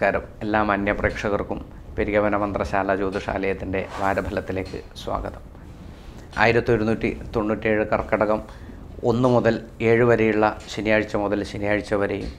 നമസ്കാരം എല്ലാ മാന്യ പ്രേക്ഷകർക്കും പെരികവന മന്ത്രശാല ജ്യോതിഷാലയത്തിൻ്റെ വാരഫലത്തിലേക്ക് സ്വാഗതം ആയിരത്തി ഒരുന്നൂറ്റി തൊണ്ണൂറ്റേഴ് കർക്കടകം ഒന്ന് മുതൽ ഏഴ് വരെയുള്ള ശനിയാഴ്ച മുതൽ ശനിയാഴ്ച വരെയും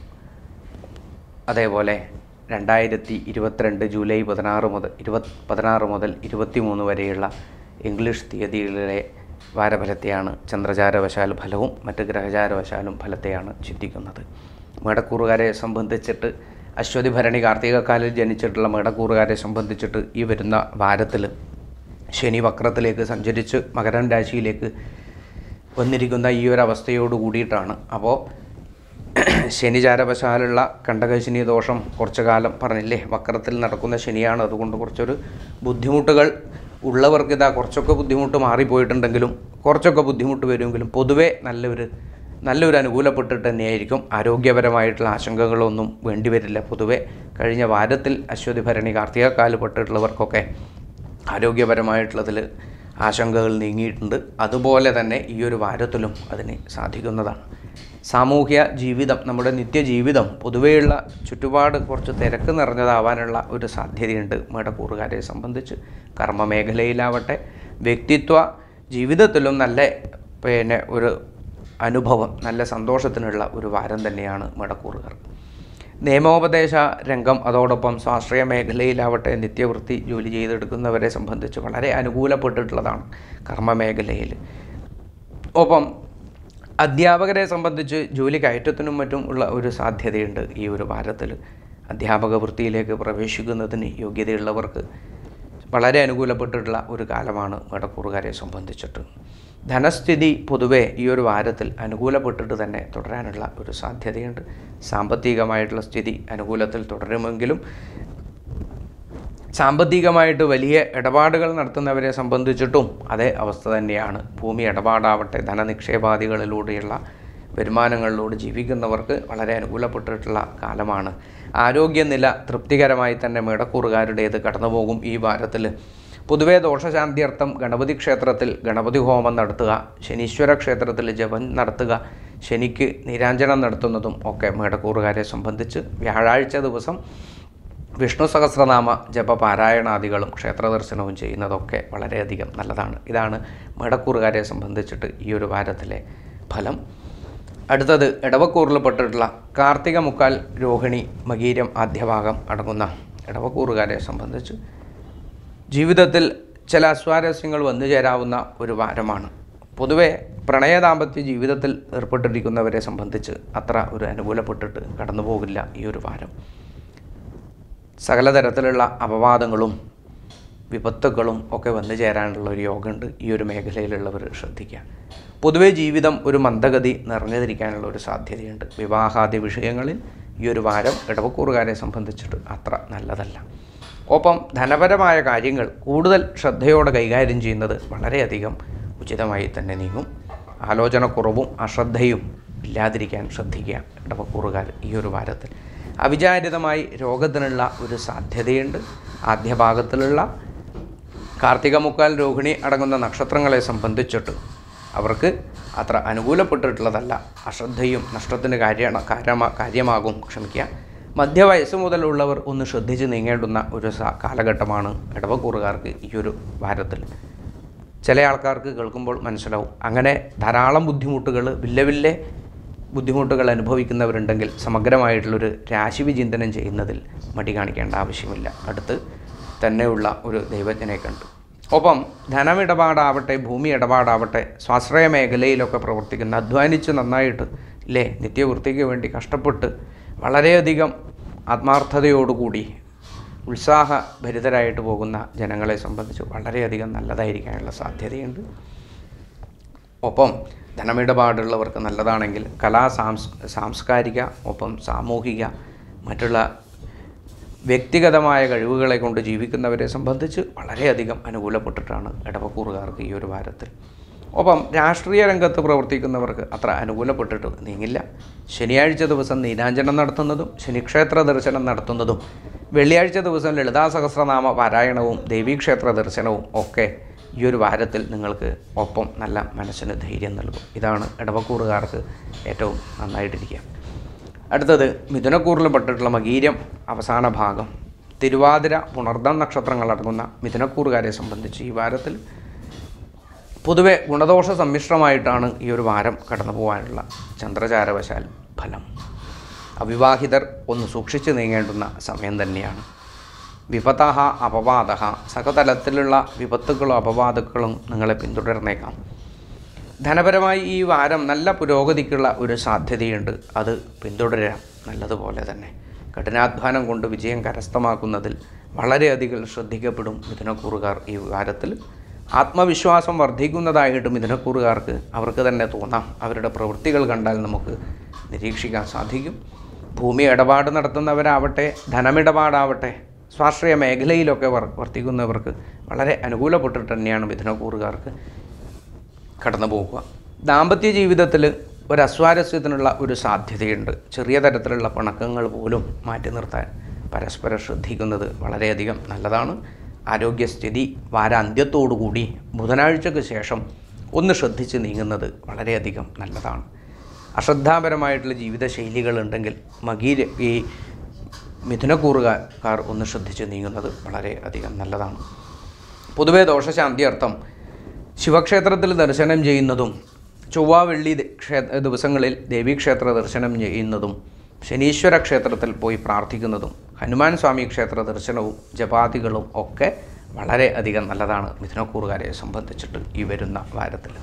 അതേപോലെ രണ്ടായിരത്തി ഇരുപത്തിരണ്ട് ജൂലൈ പതിനാറ് മുതൽ ഇരുപത് പതിനാറ് മുതൽ ഇരുപത്തിമൂന്ന് വരെയുള്ള ഇംഗ്ലീഷ് തീയതികളിലെ വാരഫലത്തെയാണ് ചന്ദ്രചാരവശാൽ ഫലവും മറ്റ് ഗ്രഹചാരവശാലും ഫലത്തെയാണ് ചിന്തിക്കുന്നത് മേടക്കൂറുകാരെ സംബന്ധിച്ചിട്ട് അശ്വതി ഭരണി കാർത്തികക്കാലിൽ ജനിച്ചിട്ടുള്ള മേടക്കൂറുകാരെ സംബന്ധിച്ചിട്ട് ഈ വരുന്ന വാരത്തിൽ ശനി വക്രത്തിലേക്ക് സഞ്ചരിച്ച് മകരം രാശിയിലേക്ക് വന്നിരിക്കുന്ന ഈ ഒരു അവസ്ഥയോട് കൂടിയിട്ടാണ് അപ്പോൾ ശനിചാരവശാലുള്ള കണ്ടകശനി ദോഷം കുറച്ചു കാലം പറഞ്ഞില്ലേ വക്രത്തിൽ നടക്കുന്ന ശനിയാണ് അതുകൊണ്ട് കുറച്ചൊരു ബുദ്ധിമുട്ടുകൾ ഉള്ളവർക്ക് ഇതാ കുറച്ചൊക്കെ ബുദ്ധിമുട്ട് മാറിപ്പോയിട്ടുണ്ടെങ്കിലും കുറച്ചൊക്കെ ബുദ്ധിമുട്ട് വരുമെങ്കിലും പൊതുവേ നല്ലൊരു നല്ലൊരു അനുകൂലപ്പെട്ടിട്ട് തന്നെയായിരിക്കും ആരോഗ്യപരമായിട്ടുള്ള ആശങ്കകളൊന്നും വേണ്ടിവരില്ല പൊതുവെ കഴിഞ്ഞ വാരത്തിൽ അശ്വതി ഭരണി കാർത്തികക്കാല് പെട്ടിട്ടുള്ളവർക്കൊക്കെ ആരോഗ്യപരമായിട്ടുള്ളതിൽ ആശങ്കകൾ നീങ്ങിയിട്ടുണ്ട് അതുപോലെ തന്നെ ഈ ഒരു വാരത്തിലും അതിന് സാധിക്കുന്നതാണ് സാമൂഹ്യ ജീവിതം നമ്മുടെ നിത്യജീവിതം പൊതുവെയുള്ള ചുറ്റുപാട് കുറച്ച് തിരക്ക് നിറഞ്ഞതാവാനുള്ള ഒരു സാധ്യതയുണ്ട് മേടക്കൂറുകാരെ സംബന്ധിച്ച് കർമ്മ മേഖലയിലാവട്ടെ വ്യക്തിത്വ ജീവിതത്തിലും നല്ല പിന്നെ ഒരു അനുഭവം നല്ല സന്തോഷത്തിനുള്ള ഒരു വാരം തന്നെയാണ് മേടക്കൂറുകാർ നിയമോപദേശ രംഗം അതോടൊപ്പം സ്വാശ്രയ മേഖലയിലാവട്ടെ നിത്യവൃത്തി ജോലി ചെയ്തെടുക്കുന്നവരെ സംബന്ധിച്ച് വളരെ അനുകൂലപ്പെട്ടിട്ടുള്ളതാണ് കർമ്മ മേഖലയിൽ ഒപ്പം അധ്യാപകരെ സംബന്ധിച്ച് ജോലി കയറ്റത്തിനും മറ്റും ഉള്ള ഒരു സാധ്യതയുണ്ട് ഈ ഒരു വാരത്തിൽ അധ്യാപക വൃത്തിയിലേക്ക് പ്രവേശിക്കുന്നതിന് യോഗ്യതയുള്ളവർക്ക് വളരെ അനുകൂലപ്പെട്ടിട്ടുള്ള ഒരു കാലമാണ് വടക്കൂറുകാരെ സംബന്ധിച്ചിട്ട് ധനസ്ഥിതി പൊതുവെ ഈ ഒരു വാരത്തിൽ അനുകൂലപ്പെട്ടിട്ട് തന്നെ തുടരാനുള്ള ഒരു സാധ്യതയുണ്ട് സാമ്പത്തികമായിട്ടുള്ള സ്ഥിതി അനുകൂലത്തിൽ തുടരുമെങ്കിലും സാമ്പത്തികമായിട്ട് വലിയ ഇടപാടുകൾ നടത്തുന്നവരെ സംബന്ധിച്ചിട്ടും അതേ അവസ്ഥ തന്നെയാണ് ഭൂമി ഇടപാടാവട്ടെ ധനനിക്ഷേപാദികളിലൂടെയുള്ള വരുമാനങ്ങളിലൂടെ ജീവിക്കുന്നവർക്ക് വളരെ അനുകൂലപ്പെട്ടിട്ടുള്ള കാലമാണ് ആരോഗ്യനില തൃപ്തികരമായി തന്നെ മേടക്കൂറുകാരുടേത് കടന്നുപോകും ഈ വാരത്തിൽ പൊതുവേ ദോഷശാന്തിയർത്ഥം ഗണപതി ക്ഷേത്രത്തിൽ ഗണപതി ഹോമം നടത്തുക ശനീശ്വര ക്ഷേത്രത്തിൽ ജപം നടത്തുക ശനിക്ക് നിരാഞ്ജനം നടത്തുന്നതും ഒക്കെ മേടക്കൂറുകാരെ സംബന്ധിച്ച് വ്യാഴാഴ്ച ദിവസം വിഷ്ണു സഹസ്രനാമ ജപ പാരായണാദികളും ക്ഷേത്ര ദർശനവും ചെയ്യുന്നതൊക്കെ വളരെയധികം നല്ലതാണ് ഇതാണ് മേടക്കൂറുകാരെ സംബന്ധിച്ചിട്ട് ഈ ഒരു വാരത്തിലെ ഫലം അടുത്തത് ഇടവക്കൂറിൽപ്പെട്ടിട്ടുള്ള കാർത്തിക മുക്കാൽ രോഹിണി മകീരം ആദ്യഭാഗം അടങ്ങുന്ന ഇടവക്കൂറുകാരെ സംബന്ധിച്ച് ജീവിതത്തിൽ ചില അസ്വാരസ്യങ്ങൾ വന്നു ചേരാവുന്ന ഒരു വാരമാണ് പൊതുവെ പ്രണയ ദാമ്പത്യ ജീവിതത്തിൽ ഏർപ്പെട്ടിരിക്കുന്നവരെ സംബന്ധിച്ച് അത്ര ഒരു അനുകൂലപ്പെട്ടിട്ട് കടന്നു പോകില്ല ഈ ഒരു വാരം സകല തരത്തിലുള്ള അപവാദങ്ങളും വിപത്തുക്കളും ഒക്കെ വന്നു ചേരാനുള്ള ഒരു യോഗമുണ്ട് ഈ ഒരു മേഖലയിലുള്ളവർ ശ്രദ്ധിക്കുക പൊതുവെ ജീവിതം ഒരു മന്ദഗതി നിറഞ്ഞതിരിക്കാനുള്ള ഒരു സാധ്യതയുണ്ട് വിവാഹാദി വിഷയങ്ങളിൽ ഈ ഒരു വാരം ഇടവക്കൂറുകാരെ സംബന്ധിച്ചിട്ട് അത്ര നല്ലതല്ല ഒപ്പം ധനപരമായ കാര്യങ്ങൾ കൂടുതൽ ശ്രദ്ധയോടെ കൈകാര്യം ചെയ്യുന്നത് വളരെയധികം ഉചിതമായി തന്നെ നീങ്ങും ആലോചനക്കുറവും അശ്രദ്ധയും ഇല്ലാതിരിക്കാൻ ശ്രദ്ധിക്കുക ഇടവക്കൂറുകാർ ഈ ഒരു വാരത്തിൽ അവിചാരിതമായി രോഗത്തിനുള്ള ഒരു സാധ്യതയുണ്ട് ആദ്യ ഭാഗത്തിലുള്ള കാർത്തിക മുക്കാൽ രോഹിണി അടങ്ങുന്ന നക്ഷത്രങ്ങളെ സംബന്ധിച്ചിട്ട് അവർക്ക് അത്ര അനുകൂലപ്പെട്ടിട്ടുള്ളതല്ല അശ്രദ്ധയും നഷ്ടത്തിന് കാര്യ കാര്യമാ കാര്യമാകും ക്ഷമിക്കുക മധ്യവയസ്സ് മുതലുള്ളവർ ഒന്ന് ശ്രദ്ധിച്ച് നീങ്ങേണ്ടുന്ന ഒരു സ- കാലഘട്ടമാണ് ഇടവക്കൂറുകാർക്ക് ഈ ഒരു വാരത്തിൽ ചില ആൾക്കാർക്ക് കേൾക്കുമ്പോൾ മനസ്സിലാവും അങ്ങനെ ധാരാളം ബുദ്ധിമുട്ടുകൾ വില്ല വില്ലെ ബുദ്ധിമുട്ടുകൾ അനുഭവിക്കുന്നവരുണ്ടെങ്കിൽ സമഗ്രമായിട്ടുള്ളൊരു രാശിവിചിന്തനം ചെയ്യുന്നതിൽ മടി കാണിക്കേണ്ട ആവശ്യമില്ല അടുത്ത് തന്നെയുള്ള ഒരു ദൈവജ്ഞനെ കണ്ടു ഒപ്പം ധനമിടപാടാവട്ടെ ഭൂമി ഇടപാടാവട്ടെ സ്വാശ്രയ മേഖലയിലൊക്കെ പ്രവർത്തിക്കുന്ന അധ്വാനിച്ച് നന്നായിട്ട് ഇല്ലേ നിത്യവൃത്തിക്ക് വേണ്ടി കഷ്ടപ്പെട്ട് വളരെയധികം ആത്മാർത്ഥതയോടുകൂടി ഉത്സാഹഭരിതരായിട്ട് പോകുന്ന ജനങ്ങളെ സംബന്ധിച്ച് വളരെയധികം നല്ലതായിരിക്കാനുള്ള സാധ്യതയുണ്ട് ഒപ്പം ധനമിടപാടുള്ളവർക്ക് നല്ലതാണെങ്കിൽ കലാ സാംസ് സാംസ്കാരിക ഒപ്പം സാമൂഹിക മറ്റുള്ള വ്യക്തിഗതമായ കഴിവുകളെ കൊണ്ട് ജീവിക്കുന്നവരെ സംബന്ധിച്ച് വളരെയധികം അനുകൂലപ്പെട്ടിട്ടാണ് ഇടവക്കൂറുകാർക്ക് ഈ ഒരു വാരത്തിൽ ഒപ്പം രാഷ്ട്രീയ രംഗത്ത് പ്രവർത്തിക്കുന്നവർക്ക് അത്ര അനുകൂലപ്പെട്ടിട്ട് നീങ്ങില്ല ശനിയാഴ്ച ദിവസം നീരാഞ്ജനം നടത്തുന്നതും ശനിക്ഷേത്ര ദർശനം നടത്തുന്നതും വെള്ളിയാഴ്ച ദിവസം ലളിതാ സഹസ്രനാമ പാരായണവും ദേവീക്ഷേത്ര ദർശനവും ഒക്കെ ഈ ഒരു വാരത്തിൽ നിങ്ങൾക്ക് ഒപ്പം നല്ല മനസ്സിന് ധൈര്യം നൽകും ഇതാണ് ഇടവക്കൂറുകാർക്ക് ഏറ്റവും നന്നായിട്ടിരിക്കുക അടുത്തത് മിഥുനക്കൂറിൽ പെട്ടിട്ടുള്ള മകീര്യം അവസാന ഭാഗം തിരുവാതിര പുണർദം നക്ഷത്രങ്ങളടങ്ങുന്ന മിഥുനക്കൂറുകാരെ സംബന്ധിച്ച് ഈ വാരത്തിൽ പൊതുവെ ഗുണദോഷ സമ്മിശ്രമായിട്ടാണ് ഈ ഒരു വാരം കടന്നു പോകാനുള്ള ചന്ദ്രചാരവശാൽ ഫലം അവിവാഹിതർ ഒന്ന് സൂക്ഷിച്ചു നീങ്ങേണ്ടുന്ന സമയം തന്നെയാണ് വിപതഹ അപവാദ സകതലത്തിലുള്ള വിപത്തുക്കളും അപവാദങ്ങളും നിങ്ങളെ പിന്തുടർന്നേക്കാം ധനപരമായി ഈ വാരം നല്ല പുരോഗതിക്കുള്ള ഒരു സാധ്യതയുണ്ട് അത് പിന്തുടരാം നല്ലതുപോലെ തന്നെ കഠിനാധ്വാനം കൊണ്ട് വിജയം കരസ്ഥമാക്കുന്നതിൽ വളരെയധികം ശ്രദ്ധിക്കപ്പെടും മിഥുനക്കൂറുകാർ ഈ വാരത്തിൽ ആത്മവിശ്വാസം വർദ്ധിക്കുന്നതായിട്ട് മിഥുനക്കൂറുകാർക്ക് അവർക്ക് തന്നെ തോന്നാം അവരുടെ പ്രവൃത്തികൾ കണ്ടാൽ നമുക്ക് നിരീക്ഷിക്കാൻ സാധിക്കും ഭൂമി ഇടപാട് നടത്തുന്നവരാവട്ടെ ധനമിടപാടാവട്ടെ സ്വാശ്രയ മേഖലയിലൊക്കെ വർ വർത്തിക്കുന്നവർക്ക് വളരെ അനുകൂലപ്പെട്ടിട്ട് തന്നെയാണ് മിഥുനക്കൂറുകാർക്ക് കടന്നു പോകുക ദാമ്പത്യ ജീവിതത്തിൽ ഒരു അസ്വാരസ്യത്തിനുള്ള ഒരു സാധ്യതയുണ്ട് ചെറിയ തരത്തിലുള്ള പിണക്കങ്ങൾ പോലും മാറ്റി നിർത്താൻ പരസ്പരം ശ്രദ്ധിക്കുന്നത് വളരെയധികം നല്ലതാണ് ആരോഗ്യസ്ഥിതി വാരാന്ത്യത്തോടുകൂടി ബുധനാഴ്ചയ്ക്ക് ശേഷം ഒന്ന് ശ്രദ്ധിച്ച് നീങ്ങുന്നത് വളരെയധികം നല്ലതാണ് അശ്രദ്ധാപരമായിട്ടുള്ള ജീവിതശൈലികളുണ്ടെങ്കിൽ മകീര ഈ മിഥുനക്കൂറുകാർ ഒന്ന് ശ്രദ്ധിച്ച് നീങ്ങുന്നത് വളരെ അധികം നല്ലതാണ് പൊതുവേ ദോഷശാന്തി അർത്ഥം ശിവക്ഷേത്രത്തിൽ ദർശനം ചെയ്യുന്നതും ചൊവ്വ വെള്ളി ദ- ക്ഷേ- ദിവസങ്ങളിൽ ദേവീക്ഷേത്ര ദർശനം ചെയ്യുന്നതും ശനീശ്വര ക്ഷേത്രത്തിൽ പോയി പ്രാർത്ഥിക്കുന്നതും ഹനുമാൻ സ്വാമി ക്ഷേത്ര ദർശനവും ജപാദികളും ഒക്കെ വളരെ അധികം നല്ലതാണ് മിഥുനക്കൂറുകാരെ സംബന്ധിച്ചിട്ട് ഈ വരുന്ന വാരത്തിൽ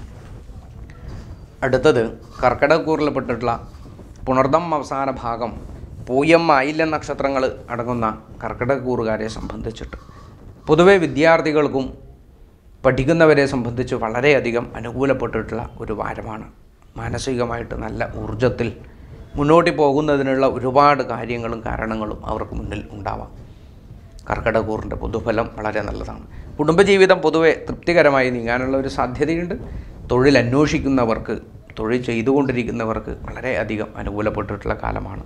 അടുത്തത് കർക്കിടകൂറിൽപ്പെട്ടിട്ടുള്ള പുണർദം അവസാന ഭാഗം പൂയം ആയില്യ നക്ഷത്രങ്ങൾ അടങ്ങുന്ന കർക്കിടകൂറുകാരെ സംബന്ധിച്ചിട്ട് പൊതുവെ വിദ്യാർത്ഥികൾക്കും പഠിക്കുന്നവരെ സംബന്ധിച്ച് വളരെയധികം അനുകൂലപ്പെട്ടിട്ടുള്ള ഒരു വാരമാണ് മാനസികമായിട്ട് നല്ല ഊർജത്തിൽ മുന്നോട്ട് പോകുന്നതിനുള്ള ഒരുപാട് കാര്യങ്ങളും കാരണങ്ങളും അവർക്ക് മുന്നിൽ ഉണ്ടാവാം കർക്കിടകൂറിൻ്റെ പൊതുഫലം വളരെ നല്ലതാണ് കുടുംബജീവിതം പൊതുവെ തൃപ്തികരമായി നീങ്ങാനുള്ള ഒരു സാധ്യതയുണ്ട് തൊഴിൽ അന്വേഷിക്കുന്നവർക്ക് തൊഴിൽ ചെയ്തുകൊണ്ടിരിക്കുന്നവർക്ക് വളരെയധികം അനുകൂലപ്പെട്ടിട്ടുള്ള കാലമാണ്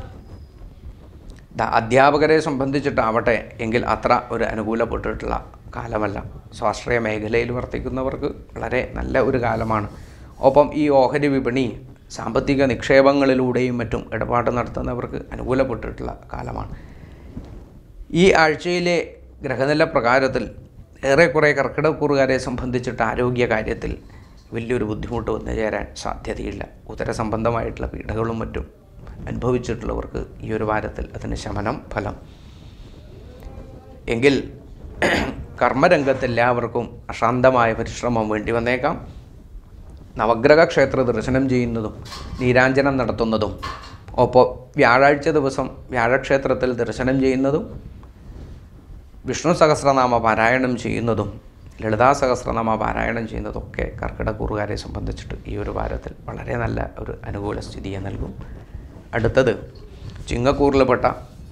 ദ- അധ്യാപകരെ സംബന്ധിച്ചിട്ടാവട്ടെ എങ്കിൽ അത്ര ഒരു അനുകൂലപ്പെട്ടിട്ടുള്ള കാലമല്ല സ്വാശ്രയ മേഖലയിൽ വർത്തിക്കുന്നവർക്ക് വളരെ നല്ല ഒരു കാലമാണ് ഒപ്പം ഈ ഓഹരി വിപണി സാമ്പത്തിക നിക്ഷേപങ്ങളിലൂടെയും മറ്റും ഇടപാട് നടത്തുന്നവർക്ക് അനുകൂലപ്പെട്ടിട്ടുള്ള കാലമാണ് ഈ ആഴ്ചയിലെ ഗ്രഹനില പ്രകാരത്തിൽ ഏറെക്കുറെ കർക്കിടകൂറുകാരെ സംബന്ധിച്ചിട്ട് ആരോഗ്യ കാര്യത്തിൽ വലിയൊരു ബുദ്ധിമുട്ട് വന്നു ചേരാൻ സാധ്യതയില്ല ഉദര സംബന്ധമായിട്ടുള്ള പീഡകളും മറ്റും അനുഭവിച്ചിട്ടുള്ളവർക്ക് ഈ ഒരു വാരത്തിൽ അതിന് ശമനം ഫലം എങ്കിൽ കർമ്മരംഗത്ത് എല്ലാവർക്കും അശാന്തമായ പരിശ്രമം വേണ്ടി വന്നേക്കാം നവഗ്രഹ ക്ഷേത്ര ദർശനം ചെയ്യുന്നതും നീരാഞ്ജനം നടത്തുന്നതും ഒപ്പം വ്യാഴാഴ്ച ദിവസം വ്യാഴക്ഷേത്രത്തിൽ ദർശനം ചെയ്യുന്നതും വിഷ്ണു സഹസ്രനാമ പാരായണം ചെയ്യുന്നതും ലളിതാ സഹസ്രനാമ പാരായണം ചെയ്യുന്നതൊക്കെ കർക്കിടകൂറുകാരെ സംബന്ധിച്ചിട്ട് ഈ ഒരു വാരത്തിൽ വളരെ നല്ല ഒരു അനുകൂല സ്ഥിതിയെ നൽകും അടുത്തത് ചിങ്ങക്കൂറിൽപ്പെട്ട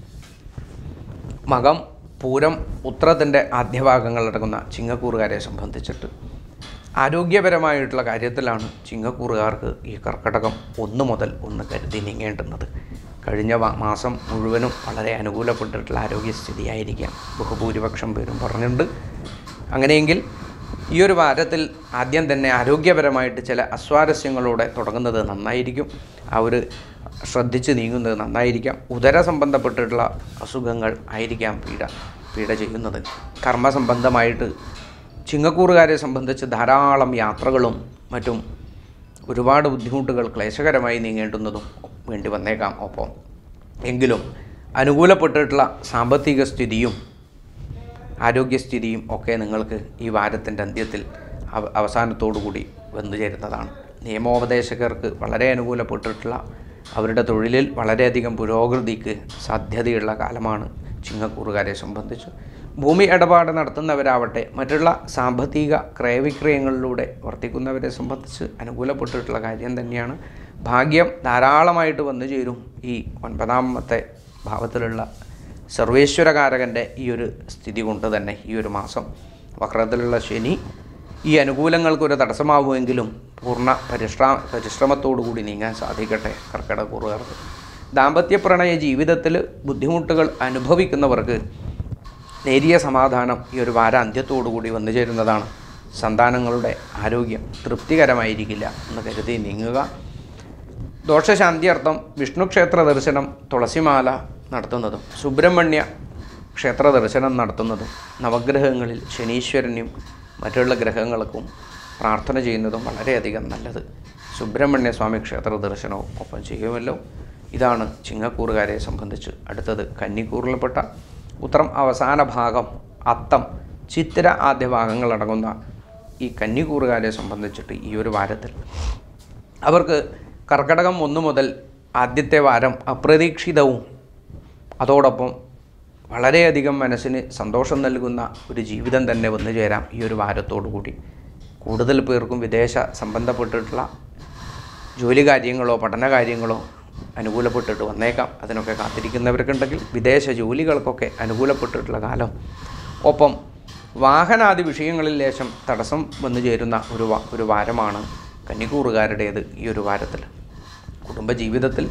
മകം പൂരം ഉത്രത്തിൻ്റെ ആദ്യഭാഗങ്ങളടങ്ങുന്ന ചിങ്ങക്കൂറുകാരെ സംബന്ധിച്ചിട്ട് ആരോഗ്യപരമായിട്ടുള്ള കാര്യത്തിലാണ് ചിങ്ങക്കൂറുകാർക്ക് ഈ കർക്കടകം ഒന്ന് മുതൽ ഒന്ന് കരുതി നീങ്ങേണ്ടുന്നത് കഴിഞ്ഞ വാ- മാസം മുഴുവനും വളരെ അനുകൂലപ്പെട്ടിട്ടുള്ള ആരോഗ്യസ്ഥിതിയായിരിക്കാം ബഹുഭൂരിപക്ഷം പേരും പറഞ്ഞിട്ടുണ്ട് അങ്ങനെയെങ്കിൽ ഈ ഒരു വാരത്തിൽ ആദ്യം തന്നെ ആരോഗ്യപരമായിട്ട് ചില അസ്വാരസ്യങ്ങളോടെ തുടങ്ങുന്നത് നന്നായിരിക്കും ആ ഒരു ശ്രദ്ധിച്ച് നീങ്ങുന്നത് നന്നായിരിക്കാം ഉദര സംബന്ധപ്പെട്ടിട്ടുള്ള അസുഖങ്ങൾ ആയിരിക്കാം പീഡ പീഡ ചെയ്യുന്നത് കർമ്മ സംബന്ധമായിട്ട് ചിങ്ങക്കൂറുകാരെ സംബന്ധിച്ച് ധാരാളം യാത്രകളും മറ്റും ഒരുപാട് ബുദ്ധിമുട്ടുകൾ ക്ലേശകരമായി നീങ്ങേണ്ടുന്നതും വേണ്ടി വന്നേക്കാം ഒപ്പം എങ്കിലും അനുകൂലപ്പെട്ടിട്ടുള്ള സാമ്പത്തിക സ്ഥിതിയും ആരോഗ്യസ്ഥിതിയും ഒക്കെ നിങ്ങൾക്ക് ഈ വാരത്തിൻ്റെ അന്ത്യത്തിൽ അവ അവസാനത്തോടുകൂടി വന്നു ചേരുന്നതാണ് നിയമോപദേശകർക്ക് വളരെ അനുകൂലപ്പെട്ടിട്ടുള്ള അവരുടെ തൊഴിലിൽ വളരെയധികം പുരോഗതിക്ക് സാധ്യതയുള്ള കാലമാണ് ചിങ്ങക്കൂറുകാരെ സംബന്ധിച്ച് ഭൂമി ഇടപാട് നടത്തുന്നവരാവട്ടെ മറ്റുള്ള സാമ്പത്തിക ക്രയവിക്രയങ്ങളിലൂടെ വർത്തിക്കുന്നവരെ സംബന്ധിച്ച് അനുകൂലപ്പെട്ടിട്ടുള്ള കാര്യം തന്നെയാണ് ഭാഗ്യം ധാരാളമായിട്ട് വന്നു ചേരും ഈ ഒൻപതാമത്തെ ഭാവത്തിലുള്ള സർവേശ്വരകാരകൻ്റെ ഈ ഒരു സ്ഥിതി കൊണ്ട് തന്നെ ഈ ഒരു മാസം വക്രത്തിലുള്ള ശനി ഈ അനുകൂലങ്ങൾക്കൊരു തടസ്സമാവുമെങ്കിലും പൂർണ്ണ പരിശ്രാ പരിശ്രമത്തോടുകൂടി നീങ്ങാൻ സാധിക്കട്ടെ കർക്കിടകൂറുകാർക്ക് ദാമ്പത്യ പ്രണയ ജീവിതത്തിൽ ബുദ്ധിമുട്ടുകൾ അനുഭവിക്കുന്നവർക്ക് നേരിയ സമാധാനം ഈ ഒരു വാരാന്ത്യത്തോടുകൂടി വന്നു ചേരുന്നതാണ് സന്താനങ്ങളുടെ ആരോഗ്യം തൃപ്തികരമായിരിക്കില്ല എന്ന് കരുതി നീങ്ങുക ദോഷശാന്തിയർത്ഥം വിഷ്ണു ക്ഷേത്ര ദർശനം തുളസിമാല നടത്തുന്നതും സുബ്രഹ്മണ്യ ക്ഷേത്ര ദർശനം നടത്തുന്നതും നവഗ്രഹങ്ങളിൽ ശനീശ്വരനെയും മറ്റുള്ള ഗ്രഹങ്ങൾക്കും പ്രാർത്ഥന ചെയ്യുന്നതും വളരെയധികം നല്ലത് സുബ്രഹ്മണ്യ സ്വാമി ക്ഷേത്ര ദർശനവും ഒപ്പം ചെയ്യുമല്ലോ ഇതാണ് ചിങ്ങക്കൂറുകാരെ സംബന്ധിച്ച് അടുത്തത് കന്നിക്കൂറിൽപ്പെട്ട ഉത്തരം അവസാന ഭാഗം അത്തം ചിത്തിര ആദ്യ ഭാഗങ്ങളടങ്ങുന്ന ഈ കന്നിക്കൂറുകാരെ സംബന്ധിച്ചിട്ട് ഈ ഒരു വാരത്തിൽ അവർക്ക് കർക്കടകം ഒന്ന് മുതൽ ആദ്യത്തെ വാരം അപ്രതീക്ഷിതവും അതോടൊപ്പം വളരെയധികം മനസ്സിന് സന്തോഷം നൽകുന്ന ഒരു ജീവിതം തന്നെ വന്നു ചേരാം ഈ ഒരു വാരത്തോടു കൂടി കൂടുതൽ പേർക്കും വിദേശ സംബന്ധപ്പെട്ടിട്ടുള്ള ജോലി കാര്യങ്ങളോ പഠന കാര്യങ്ങളോ അനുകൂലപ്പെട്ടിട്ട് വന്നേക്കാം അതിനൊക്കെ കാത്തിരിക്കുന്നവർക്കുണ്ടെങ്കിൽ വിദേശ ജോലികൾക്കൊക്കെ അനുകൂലപ്പെട്ടിട്ടുള്ള കാലം ഒപ്പം വാഹനാദി വിഷയങ്ങളിൽ ലേശം തടസ്സം വന്നു ചേരുന്ന ഒരു വാ- ഒരു വാരമാണ് കന്നിക്കൂറുകാരുടേത് ഈ ഒരു വാരത്തിൽ കുടുംബജീവിതത്തിൽ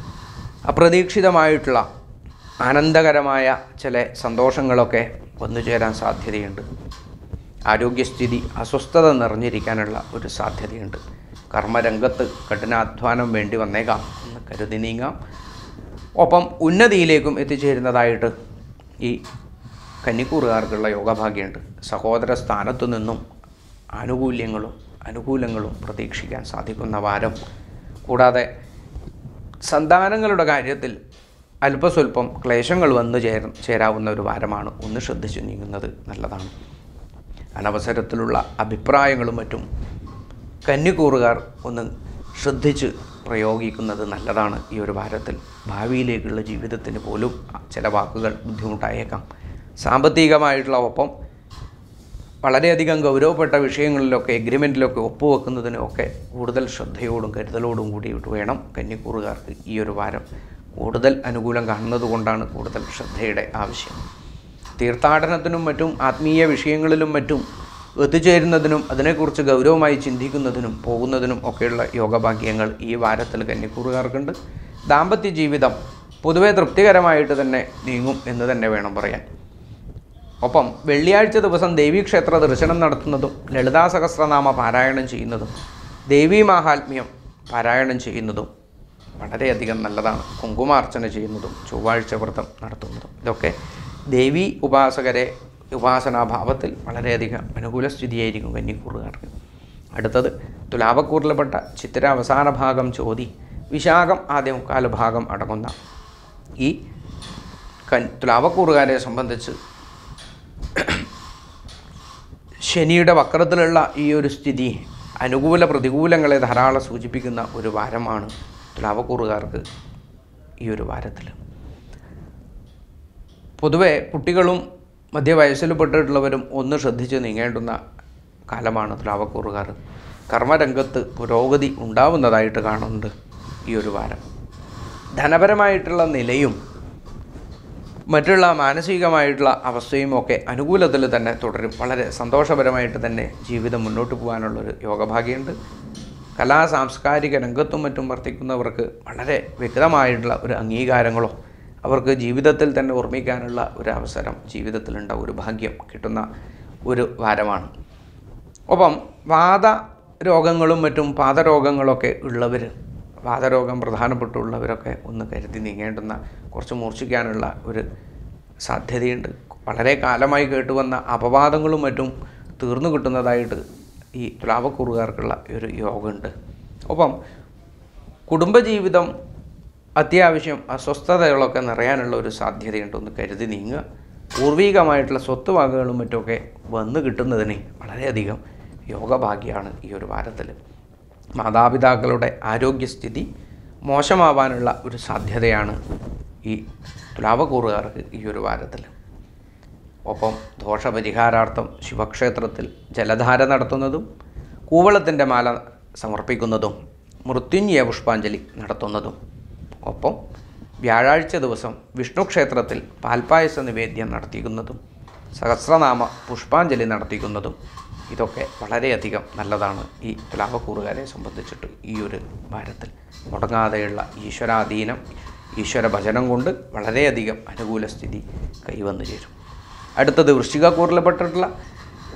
അപ്രതീക്ഷിതമായിട്ടുള്ള ആനന്ദകരമായ ചില സന്തോഷങ്ങളൊക്കെ വന്നു ചേരാൻ സാധ്യതയുണ്ട് ആരോഗ്യസ്ഥിതി അസ്വസ്ഥത നിറഞ്ഞിരിക്കാനുള്ള ഒരു സാധ്യതയുണ്ട് കർമ്മരംഗത്ത് കഠിനാധ്വാനം വേണ്ടി വന്നേക്കാം എന്ന് കരുതി നീങ്ങാം ഒപ്പം ഉന്നതിയിലേക്കും എത്തിച്ചേരുന്നതായിട്ട് ഈ കന്നിക്കൂറുകാർക്കുള്ള യോഗഭാഗ്യമുണ്ട് സഹോദര സ്ഥാനത്തു നിന്നും ആനുകൂല്യങ്ങളും അനുകൂലങ്ങളും പ്രതീക്ഷിക്കാൻ സാധിക്കുന്ന വാരം കൂടാതെ സന്താനങ്ങളുടെ കാര്യത്തിൽ അല്പസ്വല്പം ക്ലേശങ്ങൾ വന്നു ചേർ ചേരാവുന്ന ഒരു വാരമാണ് ഒന്ന് ശ്രദ്ധിച്ചു നീങ്ങുന്നത് നല്ലതാണ് അനവസരത്തിലുള്ള അഭിപ്രായങ്ങളും മറ്റും കന്നിക്കൂറുകാർ ഒന്ന് ശ്രദ്ധിച്ച് പ്രയോഗിക്കുന്നത് നല്ലതാണ് ഈ ഒരു വാരത്തിൽ ഭാവിയിലേക്കുള്ള ജീവിതത്തിന് പോലും ചില വാക്കുകൾ ബുദ്ധിമുട്ടായേക്കാം സാമ്പത്തികമായിട്ടുള്ള ഒപ്പം വളരെയധികം ഗൗരവപ്പെട്ട വിഷയങ്ങളിലൊക്കെ എഗ്രിമെൻറ്റിലൊക്കെ ഒപ്പുവെക്കുന്നതിനൊക്കെ കൂടുതൽ ശ്രദ്ധയോടും കരുതലോടും കൂടിയിട്ട് വേണം കന്നിക്കൂറുകാർക്ക് ഈ ഒരു വാരം കൂടുതൽ അനുകൂലം കാണുന്നത് കൊണ്ടാണ് കൂടുതൽ ശ്രദ്ധയുടെ ആവശ്യം തീർത്ഥാടനത്തിനും മറ്റും ആത്മീയ വിഷയങ്ങളിലും മറ്റും എത്തിച്ചേരുന്നതിനും അതിനെക്കുറിച്ച് ഗൗരവമായി ചിന്തിക്കുന്നതിനും പോകുന്നതിനും ഒക്കെയുള്ള യോഗഭാഗ്യങ്ങൾ ഈ വാരത്തിൽ കന്നിക്കൂറുകാർക്കുണ്ട് ദാമ്പത്യ ജീവിതം പൊതുവെ തൃപ്തികരമായിട്ട് തന്നെ നീങ്ങും എന്ന് തന്നെ വേണം പറയാൻ ഒപ്പം വെള്ളിയാഴ്ച ദിവസം ദേവീക്ഷേത്ര ദർശനം നടത്തുന്നതും ലളിതാ സഹസ്രനാമ പാരായണം ചെയ്യുന്നതും ദേവീ മാഹാത്മ്യം പാരായണം ചെയ്യുന്നതും വളരെയധികം നല്ലതാണ് കുങ്കുമാർച്ചന ചെയ്യുന്നതും ചൊവ്വാഴ്ച വ്രതം നടത്തുന്നതും ഇതൊക്കെ ദേവീ ഉപാസകരെ ഉപാസനാഭാവത്തിൽ വളരെയധികം അനുകൂല സ്ഥിതിയായിരിക്കും കന്നിക്കൂറുകാർക്ക് അടുത്തത് തുലാവക്കൂറിൽപ്പെട്ട ചിത്തിര അവസാന ഭാഗം ചോതി വിശാഖം ആദ്യ മുക്കാൽ ഭാഗം അടങ്ങുന്ന ഈ കൻ തുലാവക്കൂറുകാരെ സംബന്ധിച്ച് ശനിയുടെ വക്രത്തിലുള്ള ഈ ഒരു സ്ഥിതി അനുകൂല പ്രതികൂലങ്ങളെ ധാരാളം സൂചിപ്പിക്കുന്ന ഒരു വാരമാണ് തുലാവക്കൂറുകാർക്ക് ഈ ഒരു വാരത്തിൽ പൊതുവെ കുട്ടികളും മധ്യവയസ്സിൽപ്പെട്ടിട്ടുള്ളവരും ഒന്ന് ശ്രദ്ധിച്ച് നീങ്ങേണ്ടുന്ന കാലമാണ് തുലാവക്കൂറുകാർ കർമ്മരംഗത്ത് പുരോഗതി ഉണ്ടാവുന്നതായിട്ട് കാണുന്നുണ്ട് ഈ ഒരു വാരം ധനപരമായിട്ടുള്ള നിലയും മറ്റുള്ള മാനസികമായിട്ടുള്ള അവസ്ഥയും ഒക്കെ അനുകൂലത്തിൽ തന്നെ തുടരും വളരെ സന്തോഷപരമായിട്ട് തന്നെ ജീവിതം മുന്നോട്ട് പോകാനുള്ളൊരു യോഗഭാഗ്യമുണ്ട് കലാ സാംസ്കാരിക രംഗത്തും മറ്റും വർത്തിക്കുന്നവർക്ക് വളരെ വ്യക്തമായിട്ടുള്ള ഒരു അംഗീകാരങ്ങളോ അവർക്ക് ജീവിതത്തിൽ തന്നെ ഓർമ്മിക്കാനുള്ള ഒരു അവസരം ജീവിതത്തിലുണ്ടാവും ഒരു ഭാഗ്യം കിട്ടുന്ന ഒരു വാരമാണ് ഒപ്പം വാദ രോഗങ്ങളും മറ്റും പാദരോഗങ്ങളൊക്കെ ഉള്ളവർ വാദരോഗം പ്രധാനപ്പെട്ടുള്ളവരൊക്കെ ഒന്ന് കരുതി നീങ്ങേണ്ടുന്ന കുറച്ച് മൂർച്ഛിക്കാനുള്ള ഒരു സാധ്യതയുണ്ട് വളരെ കാലമായി കേട്ടുവന്ന അപവാദങ്ങളും മറ്റും തീർന്നു കിട്ടുന്നതായിട്ട് ഈ തുലാവക്കൂറുകാർക്കുള്ള ഒരു യോഗമുണ്ട് ഒപ്പം കുടുംബജീവിതം അത്യാവശ്യം അസ്വസ്ഥതകളൊക്കെ നിറയാനുള്ള ഒരു സാധ്യതയുണ്ട് ഒന്ന് കരുതി നീങ്ങുക പൂർവികമായിട്ടുള്ള സ്വത്ത് വകകളും മറ്റുമൊക്കെ വന്നു കിട്ടുന്നതിന് വളരെയധികം യോഗഭാഗ്യമാണ് ഈ ഒരു വാരത്തിൽ മാതാപിതാക്കളുടെ ആരോഗ്യസ്ഥിതി മോശമാവാനുള്ള ഒരു സാധ്യതയാണ് ഈ തുലാവക്കൂറുകാർക്ക് ഈ ഒരു വാരത്തിൽ ഒപ്പം ദോഷപരിഹാരാർത്ഥം ശിവക്ഷേത്രത്തിൽ ജലധാര നടത്തുന്നതും കൂവളത്തിൻ്റെ മാല സമർപ്പിക്കുന്നതും മൃത്യുഞ്ജയ പുഷ്പാഞ്ജലി നടത്തുന്നതും ഒപ്പം വ്യാഴാഴ്ച ദിവസം വിഷ്ണു ക്ഷേത്രത്തിൽ പാൽപ്പായസ നിവേദ്യം നടത്തിക്കുന്നതും സഹസ്രനാമ പുഷ്പാഞ്ജലി നടത്തിക്കുന്നതും ഇതൊക്കെ വളരെയധികം നല്ലതാണ് ഈ തുലാവക്കൂറുകാരെ സംബന്ധിച്ചിട്ട് ഈ ഒരു വാരത്തിൽ മുടങ്ങാതെയുള്ള ഈശ്വരാധീനം ഈശ്വര ഭജനം കൊണ്ട് വളരെയധികം അനുകൂല സ്ഥിതി കൈവന്നു ചേരും അടുത്തത് വൃശ്ചികക്കൂറിൽപ്പെട്ടിട്ടുള്ള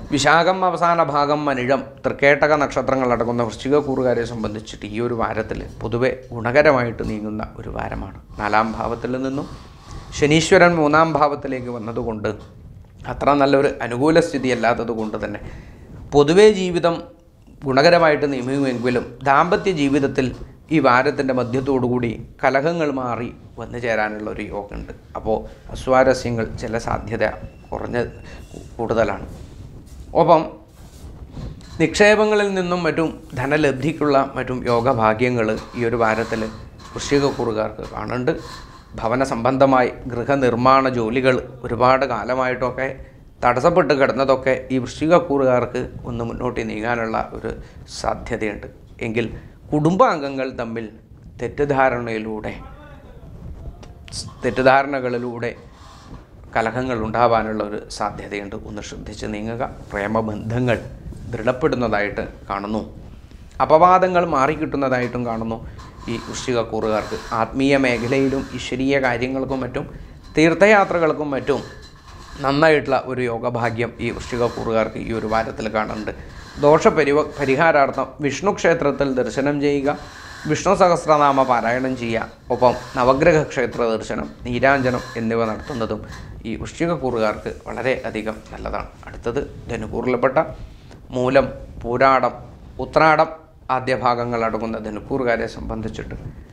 വിശാഖം അവസാന ഭാഗം മനിഴം തൃക്കേട്ടക നക്ഷത്രങ്ങൾ അടങ്ങുന്ന വൃശ്ചിക കൂറുകാരെ സംബന്ധിച്ചിട്ട് ഈ ഒരു വാരത്തിൽ പൊതുവെ ഗുണകരമായിട്ട് നീങ്ങുന്ന ഒരു വാരമാണ് നാലാം ഭാവത്തിൽ നിന്നും ശനീശ്വരൻ മൂന്നാം ഭാവത്തിലേക്ക് വന്നതുകൊണ്ട് അത്ര നല്ലൊരു അനുകൂല സ്ഥിതി അല്ലാത്തത് കൊണ്ട് തന്നെ പൊതുവെ ജീവിതം ഗുണകരമായിട്ട് നീങ്ങുമെങ്കിലും ദാമ്പത്യ ജീവിതത്തിൽ ഈ വാരത്തിൻ്റെ മധ്യത്തോടുകൂടി കലഹങ്ങൾ മാറി വന്നു ചേരാനുള്ള ഒരു യോഗമുണ്ട് അപ്പോൾ അസ്വാരസ്യങ്ങൾ ചില സാധ്യത കുറഞ്ഞ കൂടുതലാണ് ഒപ്പം നിക്ഷേപങ്ങളിൽ നിന്നും മറ്റും ധനലബ്ധിക്കുള്ള മറ്റും യോഗഭാഗ്യങ്ങൾ ഈ ഒരു വാരത്തിൽ വൃശ്ചികക്കുറുകാർക്ക് കാണുന്നുണ്ട് ഭവന സംബന്ധമായി ഗൃഹനിർമ്മാണ ജോലികൾ ഒരുപാട് കാലമായിട്ടൊക്കെ തടസ്സപ്പെട്ട് കിടന്നതൊക്കെ ഈ വൃശ്ചികക്കൂറുകാർക്ക് ഒന്ന് മുന്നോട്ട് നീങ്ങാനുള്ള ഒരു സാധ്യതയുണ്ട് എങ്കിൽ കുടുംബാംഗങ്ങൾ തമ്മിൽ തെറ്റിദ്ധാരണയിലൂടെ തെറ്റിദ്ധാരണകളിലൂടെ കലഹങ്ങൾ ഉണ്ടാവാനുള്ള ഒരു സാധ്യതയുണ്ട് ഒന്ന് ശ്രദ്ധിച്ച് നീങ്ങുക പ്രേമബന്ധങ്ങൾ ദൃഢപ്പെടുന്നതായിട്ട് കാണുന്നു അപവാദങ്ങൾ മാറിക്കിട്ടുന്നതായിട്ടും കാണുന്നു ഈ വൃശ്ചികക്കൂറുകാർക്ക് ആത്മീയ മേഖലയിലും ഈശ്വരീയ കാര്യങ്ങൾക്കും മറ്റും തീർത്ഥയാത്രകൾക്കും മറ്റും നന്നായിട്ടുള്ള ഒരു യോഗഭാഗ്യം ഈ വൃശ്ചികക്കൂറുകാർക്ക് ഈ ഒരു വാരത്തിൽ കാണുന്നുണ്ട് ദോഷപരിവ പരിഹാരാർത്ഥം വിഷ്ണു ക്ഷേത്രത്തിൽ ദർശനം ചെയ്യുക വിഷ്ണു സഹസ്രനാമ പാരായണം ചെയ്യുക ഒപ്പം നവഗ്രഹ ക്ഷേത്ര ദർശനം നീരാഞ്ജനം എന്നിവ നടത്തുന്നതും ഈ വൃശ്ചികക്കൂറുകാർക്ക് വളരെ അധികം നല്ലതാണ് അടുത്തത് ധനുക്കൂറിൽപ്പെട്ട മൂലം പൂരാടം ഉത്രാടം ആദ്യ ഭാഗങ്ങൾ അടങ്ങുന്ന ധനുക്കൂറുകാരെ സംബന്ധിച്ചിട്ട്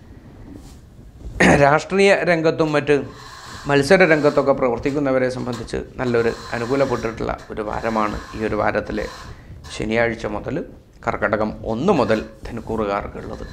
രാഷ്ട്രീയ രംഗത്തും മറ്റ് മത്സര രംഗത്തൊക്കെ പ്രവർത്തിക്കുന്നവരെ സംബന്ധിച്ച് നല്ലൊരു അനുകൂലപ്പെട്ടിട്ടുള്ള ഒരു വാരമാണ് ഈ ഒരു വാരത്തിലെ ശനിയാഴ്ച മുതൽ കർക്കടകം ഒന്ന് മുതൽ ധനുക്കൂറുകാർക്കുള്ളത്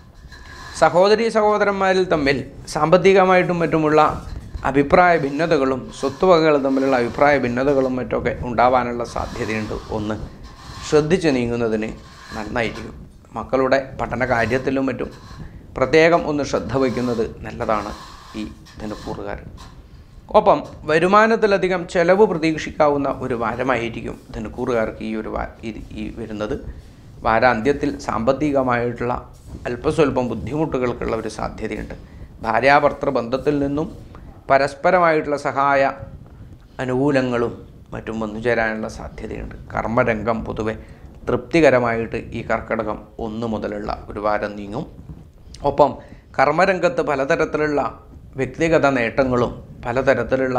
സഹോദരി സഹോദരന്മാരിൽ തമ്മിൽ സാമ്പത്തികമായിട്ടും മറ്റുമുള്ള അഭിപ്രായ ഭിന്നതകളും സ്വത്തുവകകൾ തമ്മിലുള്ള അഭിപ്രായ ഭിന്നതകളും മറ്റൊക്കെ ഉണ്ടാവാനുള്ള സാധ്യതയുണ്ട് ഒന്ന് ശ്രദ്ധിച്ച് നീങ്ങുന്നതിന് നന്നായിരിക്കും മക്കളുടെ പഠന കാര്യത്തിലും മറ്റും പ്രത്യേകം ഒന്ന് ശ്രദ്ധ വയ്ക്കുന്നത് നല്ലതാണ് ഈ ധനുക്കൂറുകാർ ഒപ്പം വരുമാനത്തിലധികം ചെലവ് പ്രതീക്ഷിക്കാവുന്ന ഒരു വാരമായിരിക്കും ധനുക്കൂറുകാർക്ക് ഈ ഒരു വാ ഇത് ഈ വരുന്നത് വാരാന്ത്യത്തിൽ സാമ്പത്തികമായിട്ടുള്ള അല്പസ്വല്പം ബുദ്ധിമുട്ടുകൾക്കുള്ള ഒരു സാധ്യതയുണ്ട് ഭാര്യാഭർത്തൃ ബന്ധത്തിൽ നിന്നും പരസ്പരമായിട്ടുള്ള സഹായ അനുകൂലങ്ങളും മറ്റും വന്നു ചേരാനുള്ള സാധ്യതയുണ്ട് കർമ്മരംഗം പൊതുവെ തൃപ്തികരമായിട്ട് ഈ കർക്കടകം ഒന്ന് മുതലുള്ള ഒരു വാരം നീങ്ങും ഒപ്പം കർമ്മരംഗത്ത് പലതരത്തിലുള്ള വ്യക്തിഗത നേട്ടങ്ങളും പലതരത്തിലുള്ള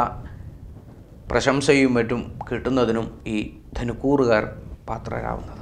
പ്രശംസയും മറ്റും കിട്ടുന്നതിനും ഈ ധനുക്കൂറുകാർ പാത്രരാവുന്നതാണ്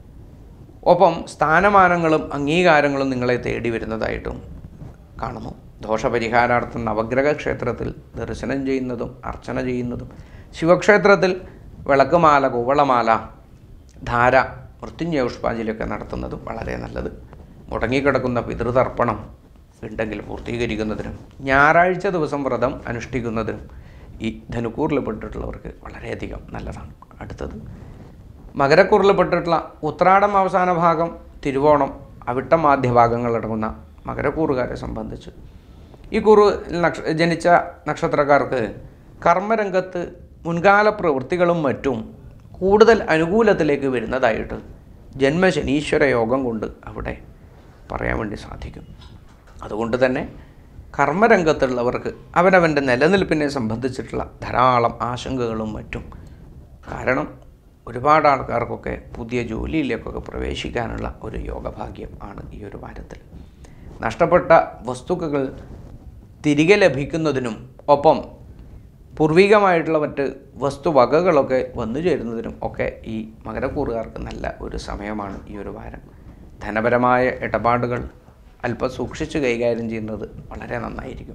ഒപ്പം സ്ഥാനമാനങ്ങളും അംഗീകാരങ്ങളും നിങ്ങളെ തേടി വരുന്നതായിട്ടും കാണുന്നു ദോഷപരിഹാരാർത്ഥം നവഗ്രഹ ക്ഷേത്രത്തിൽ ദർശനം ചെയ്യുന്നതും അർച്ചന ചെയ്യുന്നതും ശിവക്ഷേത്രത്തിൽ വിളക്കുമാല കൂവളമാല ധാര മൃത്യുഞ്ജയ പുഷ്പാഞ്ജലിയൊക്കെ നടത്തുന്നതും വളരെ നല്ലത് മുടങ്ങിക്കിടക്കുന്ന പിതൃതർപ്പണം ഉണ്ടെങ്കിൽ പൂർത്തീകരിക്കുന്നതിനും ഞായറാഴ്ച ദിവസം വ്രതം അനുഷ്ഠിക്കുന്നതിനും ഈ ധനുക്കൂറിൽപ്പെട്ടിട്ടുള്ളവർക്ക് വളരെയധികം നല്ലതാണ് അടുത്തത് മകരക്കൂറിൽപ്പെട്ടിട്ടുള്ള ഉത്രാടം അവസാന ഭാഗം തിരുവോണം അവിട്ടം ആദ്യ ഭാഗങ്ങളടങ്ങുന്ന മകരക്കൂറുകാരെ സംബന്ധിച്ച് ഈ കൂറ് നക്ഷ ജനിച്ച നക്ഷത്രക്കാർക്ക് കർമ്മരംഗത്ത് മുൻകാല പ്രവൃത്തികളും മറ്റും കൂടുതൽ അനുകൂലത്തിലേക്ക് വരുന്നതായിട്ട് ജന്മശനീശ്വര യോഗം കൊണ്ട് അവിടെ പറയാൻ വേണ്ടി സാധിക്കും അതുകൊണ്ട് തന്നെ കർമ്മരംഗത്തുള്ളവർക്ക് അവനവൻ്റെ നിലനിൽപ്പിനെ സംബന്ധിച്ചിട്ടുള്ള ധാരാളം ആശങ്കകളും മറ്റും കാരണം ഒരുപാട് ആൾക്കാർക്കൊക്കെ പുതിയ ജോലിയിലേക്കൊക്കെ പ്രവേശിക്കാനുള്ള ഒരു യോഗഭാഗ്യം ആണ് ഈ ഒരു വാരത്തിൽ നഷ്ടപ്പെട്ട വസ്തുക്കൾ തിരികെ ലഭിക്കുന്നതിനും ഒപ്പം പൂർവികമായിട്ടുള്ള മറ്റ് വസ്തുവകകളൊക്കെ വന്നു ചേരുന്നതിനും ഒക്കെ ഈ മകരക്കൂറുകാർക്ക് നല്ല ഒരു സമയമാണ് ഈ ഒരു വാരം ധനപരമായ ഇടപാടുകൾ അല്പം സൂക്ഷിച്ച് കൈകാര്യം ചെയ്യുന്നത് വളരെ നന്നായിരിക്കും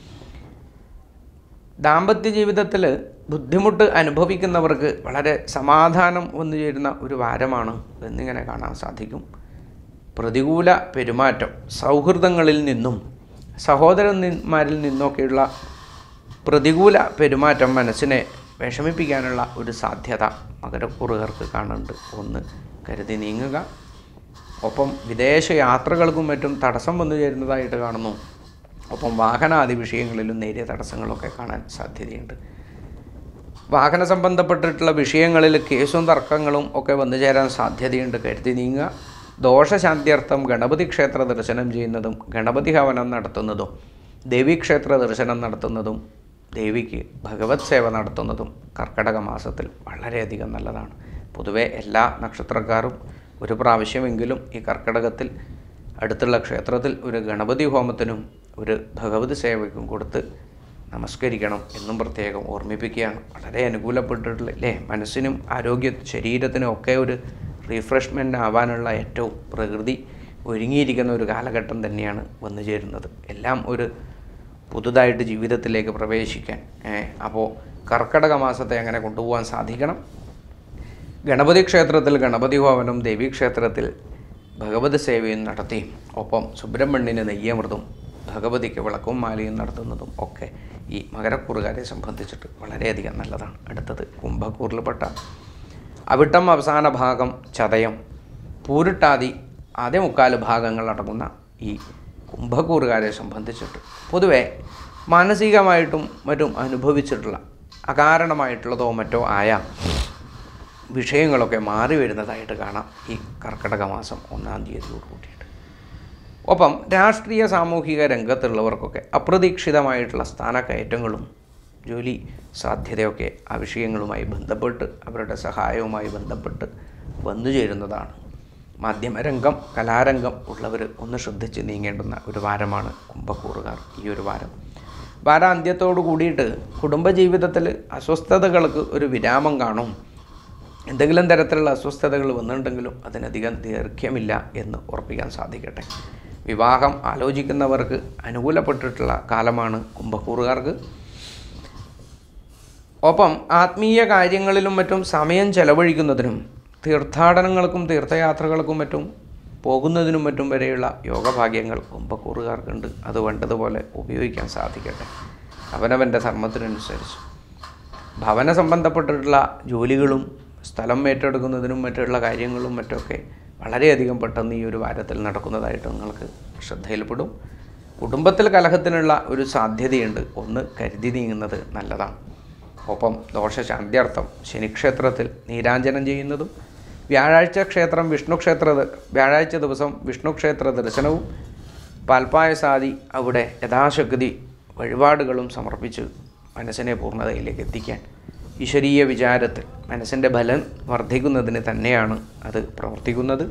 ദാമ്പത്യ ജീവിതത്തിൽ ബുദ്ധിമുട്ട് അനുഭവിക്കുന്നവർക്ക് വളരെ സമാധാനം വന്നു ചേരുന്ന ഒരു വാരമാണ് എന്നിങ്ങനെ കാണാൻ സാധിക്കും പ്രതികൂല പെരുമാറ്റം സൗഹൃദങ്ങളിൽ നിന്നും സഹോദരന്മാരിൽ നിന്നൊക്കെയുള്ള പ്രതികൂല പെരുമാറ്റം മനസ്സിനെ വിഷമിപ്പിക്കാനുള്ള ഒരു സാധ്യത മകരക്കൂറുകാർക്ക് കാണുന്നുണ്ട് ഒന്ന് കരുതി നീങ്ങുക ഒപ്പം വിദേശ യാത്രകൾക്കും മറ്റും തടസ്സം വന്നു ചേരുന്നതായിട്ട് കാണുന്നു ഒപ്പം വാഹനാദി വിഷയങ്ങളിലും നേരിയ തടസ്സങ്ങളൊക്കെ കാണാൻ സാധ്യതയുണ്ട് വാഹന സംബന്ധപ്പെട്ടിട്ടുള്ള വിഷയങ്ങളിൽ കേസും തർക്കങ്ങളും ഒക്കെ വന്നു ചേരാൻ സാധ്യതയുണ്ട് കരുതി നീങ്ങുക ദോഷശാന്ത്യർത്ഥം ഗണപതി ക്ഷേത്ര ദർശനം ചെയ്യുന്നതും ഗണപതി ഹവനം നടത്തുന്നതും ദേവീക്ഷേത്ര ദർശനം നടത്തുന്നതും ദേവിക്ക് ഭഗവത് സേവ നടത്തുന്നതും കർക്കടക മാസത്തിൽ വളരെയധികം നല്ലതാണ് പൊതുവെ എല്ലാ നക്ഷത്രക്കാരും ഒരു പ്രാവശ്യമെങ്കിലും ഈ കർക്കിടകത്തിൽ അടുത്തുള്ള ക്ഷേത്രത്തിൽ ഒരു ഗണപതി ഹോമത്തിനും ഒരു ഭഗവതി സേവയ്ക്കും കൊടുത്ത് നമസ്കരിക്കണം എന്നും പ്രത്യേകം ഓർമ്മിപ്പിക്കുകയാണ് വളരെ അനുകൂലപ്പെട്ടിട്ടുള്ള അല്ലേ മനസ്സിനും ആരോഗ്യ ശരീരത്തിനും ഒക്കെ ഒരു റീഫ്രഷ്മെൻ്റ് ആവാനുള്ള ഏറ്റവും പ്രകൃതി ഒരുങ്ങിയിരിക്കുന്ന ഒരു കാലഘട്ടം തന്നെയാണ് വന്നു ചേരുന്നത് എല്ലാം ഒരു പുതുതായിട്ട് ജീവിതത്തിലേക്ക് പ്രവേശിക്കാൻ അപ്പോൾ കർക്കടക മാസത്തെ അങ്ങനെ കൊണ്ടുപോകാൻ സാധിക്കണം ഗണപതി ക്ഷേത്രത്തിൽ ഗണപതി ഭവനും ദേവീക്ഷേത്രത്തിൽ ഭഗവതി സേവയും നടത്തി ഒപ്പം സുബ്രഹ്മണ്യന് നെയ്യമൃതും ഭഗവതിക്ക് വിളക്കും മാലയും നടത്തുന്നതും ഒക്കെ ഈ മകരക്കൂറുകാരെ സംബന്ധിച്ചിട്ട് വളരെയധികം നല്ലതാണ് അടുത്തത് കുംഭക്കൂറിൽപ്പെട്ട അവിട്ടം അവസാന ഭാഗം ചതയം പൂരിട്ടാതി ആദ്യ മുക്കാൽ ഭാഗങ്ങൾ അടങ്ങുന്ന ഈ കുംഭക്കൂറുകാരെ സംബന്ധിച്ചിട്ട് പൊതുവെ മാനസികമായിട്ടും മറ്റും അനുഭവിച്ചിട്ടുള്ള അകാരണമായിട്ടുള്ളതോ മറ്റോ ആയ വിഷയങ്ങളൊക്കെ മാറി വരുന്നതായിട്ട് കാണാം ഈ കർക്കിടക മാസം ഒന്നാം തീയതിയോട് കൂടിയിട്ട് ഒപ്പം രാഷ്ട്രീയ സാമൂഹിക രംഗത്തുള്ളവർക്കൊക്കെ അപ്രതീക്ഷിതമായിട്ടുള്ള സ്ഥാനക്കയറ്റങ്ങളും ജോലി സാധ്യതയൊക്കെ ആ വിഷയങ്ങളുമായി ബന്ധപ്പെട്ട് അവരുടെ സഹായവുമായി ബന്ധപ്പെട്ട് വന്നു ചേരുന്നതാണ് മാധ്യമരംഗം കലാരംഗം ഉള്ളവർ ഒന്ന് ശ്രദ്ധിച്ച് നീങ്ങേണ്ടുന്ന ഒരു വാരമാണ് കുംഭക്കൂറുകാർ ഈ ഒരു വാരം വാരാന്ത്യത്തോടു കൂടിയിട്ട് കുടുംബജീവിതത്തിൽ അസ്വസ്ഥതകൾക്ക് ഒരു വിരാമം കാണും എന്തെങ്കിലും തരത്തിലുള്ള അസ്വസ്ഥതകൾ വന്നിട്ടുണ്ടെങ്കിലും അതിനധികം ദൈർഘ്യമില്ല എന്ന് ഉറപ്പിക്കാൻ സാധിക്കട്ടെ വിവാഹം ആലോചിക്കുന്നവർക്ക് അനുകൂലപ്പെട്ടിട്ടുള്ള കാലമാണ് കുംഭക്കൂറുകാർക്ക് ഒപ്പം ആത്മീയ കാര്യങ്ങളിലും മറ്റും സമയം ചെലവഴിക്കുന്നതിനും തീർത്ഥാടനങ്ങൾക്കും തീർത്ഥയാത്രകൾക്കും മറ്റും പോകുന്നതിനും മറ്റും വരെയുള്ള യോഗഭാഗ്യങ്ങൾ കുംഭക്കൂറുകാർക്കുണ്ട് അത് വേണ്ടതുപോലെ ഉപയോഗിക്കാൻ സാധിക്കട്ടെ അവനവൻ്റെ ധർമ്മത്തിനനുസരിച്ച് ഭവന സംബന്ധപ്പെട്ടിട്ടുള്ള ജോലികളും സ്ഥലം ഏറ്റെടുക്കുന്നതിനും മറ്റുള്ള കാര്യങ്ങളും മറ്റൊക്കെ വളരെയധികം പെട്ടെന്ന് ഈ ഒരു വാരത്തിൽ നടക്കുന്നതായിട്ട് നിങ്ങൾക്ക് ശ്രദ്ധയിൽപ്പെടും കുടുംബത്തിൽ കലഹത്തിനുള്ള ഒരു സാധ്യതയുണ്ട് ഒന്ന് കരുതി നീങ്ങുന്നത് നല്ലതാണ് ഒപ്പം ദോഷശാന്ത്യർത്ഥം ശനിക്ഷേത്രത്തിൽ നീരാഞ്ജനം ചെയ്യുന്നതും വ്യാഴാഴ്ച ക്ഷേത്രം വിഷ്ണു ക്ഷേത്ര വ്യാഴാഴ്ച ദിവസം വിഷ്ണു ക്ഷേത്ര ദർശനവും പാൽപ്പായസാദി അവിടെ യഥാശക്തി വഴിപാടുകളും സമർപ്പിച്ച് മനസ്സിനെ പൂർണ്ണതയിലേക്ക് എത്തിക്കാൻ ഈശ്വരീയ വിചാരത്തിൽ മനസ്സിൻ്റെ ബലം വർദ്ധിക്കുന്നതിന് തന്നെയാണ് അത് പ്രവർത്തിക്കുന്നത്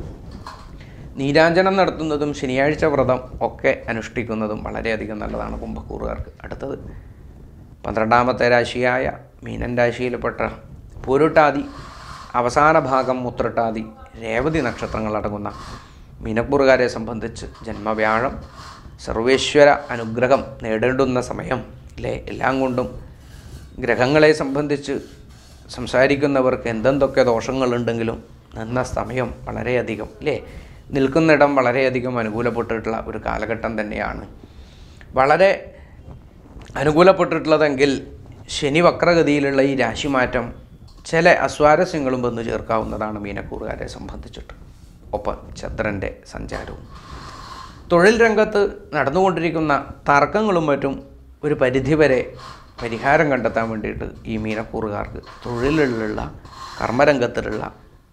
നീരാഞ്ജനം നടത്തുന്നതും ശനിയാഴ്ച വ്രതം ഒക്കെ അനുഷ്ഠിക്കുന്നതും വളരെയധികം നല്ലതാണ് കുംഭക്കൂറുകാർക്ക് അടുത്തത് പന്ത്രണ്ടാമത്തെ രാശിയായ മീനൻ രാശിയിൽപ്പെട്ട പൂരുട്ടാതി അവസാന ഭാഗം മുത്രട്ടാതി രേവതി നക്ഷത്രങ്ങളടങ്ങുന്ന മീനക്കൂറുകാരെ സംബന്ധിച്ച് ജന്മവ്യാഴം സർവേശ്വര അനുഗ്രഹം നേടേണ്ടുന്ന സമയം അല്ലേ എല്ലാം കൊണ്ടും ഗ്രഹങ്ങളെ സംബന്ധിച്ച് സംസാരിക്കുന്നവർക്ക് എന്തെന്തൊക്കെ ദോഷങ്ങളുണ്ടെങ്കിലും നിന്ന സമയം വളരെയധികം അല്ലേ നിൽക്കുന്നിടം വളരെയധികം അനുകൂലപ്പെട്ടിട്ടുള്ള ഒരു കാലഘട്ടം തന്നെയാണ് വളരെ അനുകൂലപ്പെട്ടിട്ടുള്ളതെങ്കിൽ ശനി വക്രഗതിയിലുള്ള ഈ രാശിമാറ്റം ചില അസ്വാരസ്യങ്ങളും വന്നു ചേർക്കാവുന്നതാണ് മീനക്കൂറുകാരെ സംബന്ധിച്ചിട്ട് ഒപ്പം ചന്ദ്രൻ്റെ സഞ്ചാരവും തൊഴിൽ രംഗത്ത് നടന്നുകൊണ്ടിരിക്കുന്ന തർക്കങ്ങളും മറ്റും ഒരു പരിധിവരെ പരിഹാരം കണ്ടെത്താൻ വേണ്ടിയിട്ട് ഈ മീനക്കൂറുകാർക്ക് തൊഴിലിലുള്ള കർമ്മരംഗത്തിലുള്ള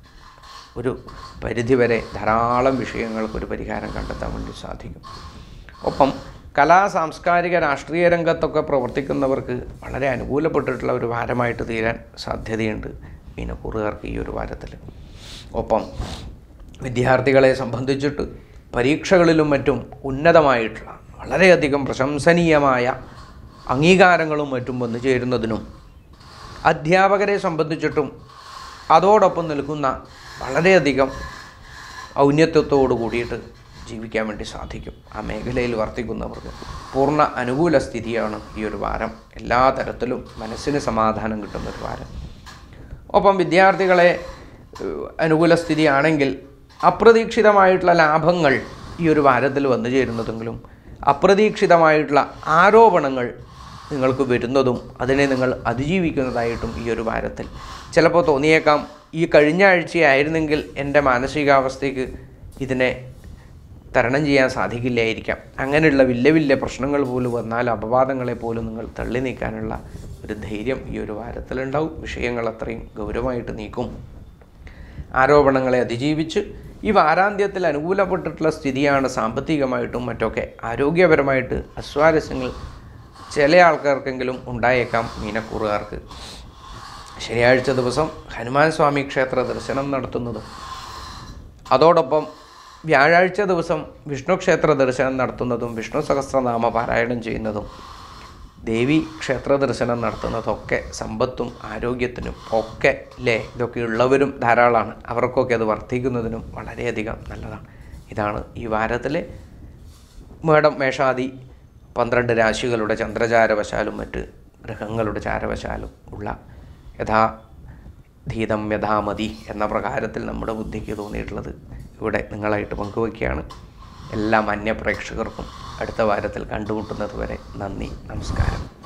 ഒരു പരിധിവരെ ധാരാളം വിഷയങ്ങൾക്ക് ഒരു പരിഹാരം കണ്ടെത്താൻ വേണ്ടി സാധിക്കും ഒപ്പം കലാ സാംസ്കാരിക രാഷ്ട്രീയ രംഗത്തൊക്കെ പ്രവർത്തിക്കുന്നവർക്ക് വളരെ അനുകൂലപ്പെട്ടിട്ടുള്ള ഒരു വാരമായിട്ട് തീരാൻ സാധ്യതയുണ്ട് മീനക്കൂറുകാർക്ക് ഈ ഒരു വാരത്തിൽ ഒപ്പം വിദ്യാർത്ഥികളെ സംബന്ധിച്ചിട്ട് പരീക്ഷകളിലും മറ്റും ഉന്നതമായിട്ടുള്ള വളരെയധികം പ്രശംസനീയമായ അംഗീകാരങ്ങളും മറ്റും വന്നു ചേരുന്നതിനും അധ്യാപകരെ സംബന്ധിച്ചിട്ടും അതോടൊപ്പം നിൽക്കുന്ന വളരെയധികം ഔന്നത്യത്തോടു കൂടിയിട്ട് ജീവിക്കാൻ വേണ്ടി സാധിക്കും ആ മേഖലയിൽ വർത്തിക്കുന്നവർക്ക് പൂർണ്ണ അനുകൂല സ്ഥിതിയാണ് ഈ ഒരു വാരം എല്ലാ തരത്തിലും മനസ്സിന് സമാധാനം കിട്ടുന്ന ഒരു വാരം ഒപ്പം വിദ്യാർത്ഥികളെ ഏഹ്, അനുകൂല സ്ഥിതിയാണെങ്കിൽ അപ്രതീക്ഷിതമായിട്ടുള്ള ലാഭങ്ങൾ ഈ ഒരു വാരത്തിൽ വന്നു ചേരുന്നതെങ്കിലും അപ്രതീക്ഷിതമായിട്ടുള്ള ആരോപണങ്ങൾ നിങ്ങൾക്ക് വരുന്നതും അതിനെ നിങ്ങൾ അതിജീവിക്കുന്നതായിട്ടും ഈ ഒരു വാരത്തിൽ ചിലപ്പോൾ തോന്നിയേക്കാം ഈ കഴിഞ്ഞ ആഴ്ചയായിരുന്നെങ്കിൽ എൻ്റെ മാനസികാവസ്ഥയ്ക്ക് ഇതിനെ തരണം ചെയ്യാൻ സാധിക്കില്ലായിരിക്കാം അങ്ങനെയുള്ള വലിയ വലിയ പ്രശ്നങ്ങൾ പോലും വന്നാൽ അപവാദങ്ങളെ പോലും നിങ്ങൾ തള്ളി നീക്കാനുള്ള ഒരു ധൈര്യം ഈ ഒരു വാരത്തിലുണ്ടാവും വിഷയങ്ങൾ അത്രയും ഗൗരവമായിട്ട് നീക്കും ആരോപണങ്ങളെ അതിജീവിച്ച് ഈ വാരാന്ത്യത്തിൽ അനുകൂലപ്പെട്ടിട്ടുള്ള സ്ഥിതിയാണ് സാമ്പത്തികമായിട്ടും മറ്റൊക്കെ ആരോഗ്യപരമായിട്ട് അസ്വാരസ്യങ്ങൾ ചില ആൾക്കാർക്കെങ്കിലും ഉണ്ടായേക്കാം മീനക്കൂറുകാർക്ക് ശനിയാഴ്ച ദിവസം ഹനുമാൻ സ്വാമി ക്ഷേത്ര ദർശനം നടത്തുന്നതും അതോടൊപ്പം വ്യാഴാഴ്ച ദിവസം വിഷ്ണു ക്ഷേത്ര ദർശനം നടത്തുന്നതും വിഷ്ണു സഹസ്രനാമ പാരായണം ചെയ്യുന്നതും ദേവി ക്ഷേത്ര ദർശനം നടത്തുന്നതൊക്കെ സമ്പത്തും ആരോഗ്യത്തിനും ഒക്കെ ഇല്ലേ ഇതൊക്കെ ഉള്ളവരും ധാരാളമാണ് അവർക്കൊക്കെ അത് വർദ്ധിക്കുന്നതിനും വളരെയധികം നല്ലതാണ് ഇതാണ് ഈ വാരത്തിലെ മേടം മേഷാദി പന്ത്രണ്ട് രാശികളുടെ ചന്ദ്രചാരവശാലും മറ്റ് ഗ്രഹങ്ങളുടെ ചാരവശാലും ഉള്ള യഥാ ധീതം യഥാമതി എന്ന പ്രകാരത്തിൽ നമ്മുടെ ബുദ്ധിക്ക് തോന്നിയിട്ടുള്ളത് ഇവിടെ നിങ്ങളായിട്ട് പങ്കുവയ്ക്കുകയാണ് എല്ലാ മാന്യ പ്രേക്ഷകർക്കും അടുത്ത വാരത്തിൽ കണ്ടുമുട്ടുന്നത് വരെ നന്ദി നമസ്കാരം